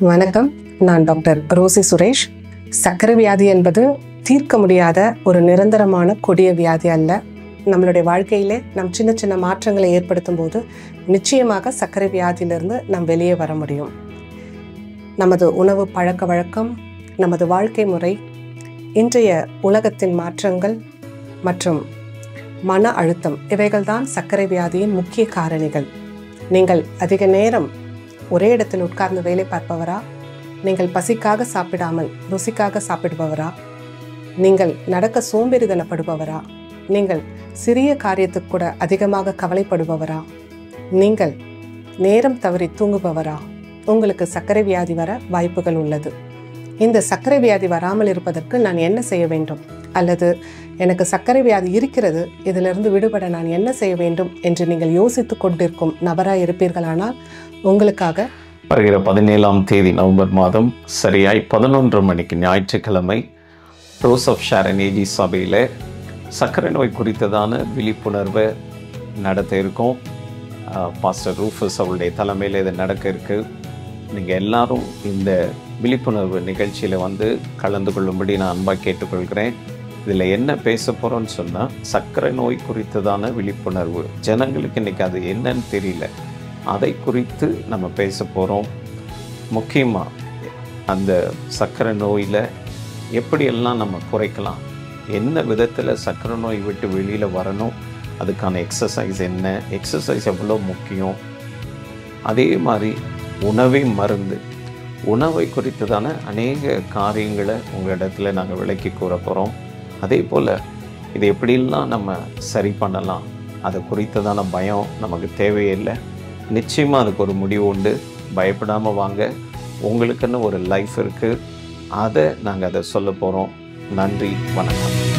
வணக்கம் நான் doctor Rousey Suresh சர்க்கரை வியாதி என்பது தீர்க்க முடியாத ஒரு நிரந்தரமான கொடிய வியாதி அல்ல நம்மளுடைய வாழ்க்கையிலே நம் சின்ன சின்ன மாற்றங்களை ஏற்படுத்தும் போது நிச்சயமாக சர்க்கரை வியாதியிலிருந்து நாம் வெளியே வர முடியும் நமது உணவு பழக்க வழக்கம் நமது வாழ்க்கை முறை இன்றைய உலகத்தின் மாற்றங்கள் மற்றும் மன அழுத்தம் இவைகள்தான் சர்க்கரை வியாதியின் முக்கிய காரணிகள் நீங்கள் அதிக நேரம் ஒரே இடத்தில் உட்கார்ந்து வேலை பார்ப்பவரா நீங்கள் பசிக்காக சாப்பிடாமல் ருசிக்காக சாப்பிடுபவரா நீங்கள் நடக்க சோம்பேறிதனப்படுபவரா நீங்கள் சிறிய காரியத்துக்கு கூட அதிகமாக கவலைப்படுபவரா நீங்கள் நேரம் தவறி தூங்குபவரா உங்களுக்கு சர்க்கரை வியாதி வர வாய்ப்புகள் உள்ளது இந்த சர்க்கரை வியாதி வராமல் இருப்பதற்கு நான் என்ன செய்ய வேண்டும் அல்லது எனக்கு சர்க்கரை வியாதி இருக்கிறது இதிலிருந்து விடுபட நான் என்ன செய்ய வேண்டும் என்று நீங்கள் யோசித்து கொண்டிருக்கும் நபராய் இருப்பீர்களானால் உங்களுக்காக வருகிற பதினேழாம் தேதி நவம்பர் மாதம் சரியாய் பதினொன்று மணிக்கு ஞாயிற்றுக்கிழமை ரோஸ் ஆஃப் ஷாரன் ஏஜி சபையில் சர்க்கரை நோய் குறித்ததான விழிப்புணர்வை நடத்த இருக்கோம் ஆஹ் பாஸ்டர் ரூஃபஸ் அவருடைய தலைமையில் இது நடக்க இருக்கு நீங்கள் எல்லாரும் இந்த விழிப்புணர்வு நிகழ்ச்சியில் வந்து கலந்து கொள்ளும்படி நான் அன்பாக கேட்டுக்கொள்கிறேன் இதில் என்ன பேச போகிறோன்னு சொன்னால் சர்க்கரை நோய் குறித்ததான விழிப்புணர்வு ஜனங்களுக்கு இன்னைக்கு அது என்னன்னு தெரியல அதை குறித்து நம்ம பேச போகிறோம் முக்கியமாக அந்த சர்க்கரை நோயில் எப்படியெல்லாம் நம்ம குறைக்கலாம் என்ன விதத்தில் சர்க்கரை நோய் விட்டு வெளியில் வரணும் அதுக்கான எக்ஸசைஸ் என்ன எக்ஸசைஸ் எவ்வளோ முக்கியம் அதே மாதிரி உணவே மருந்து உணவை குறித்ததான அநேக காரியங்களை உங்கள் இடத்துல நாங்கள் விளக்கி கூற போகிறோம் அதே போல் இது எப்படிலாம் நம்ம சரி பண்ணலாம் அதை குறித்ததான பயம் நமக்கு தேவையில்லை நிச்சயமாக அதுக்கு ஒரு முடிவு உண்டு பயப்படாமல் வாங்க உங்களுக்குன்னு ஒரு லைஃப் இருக்குது அதை நாங்கள் அதை சொல்ல போகிறோம் நன்றி வணக்கம்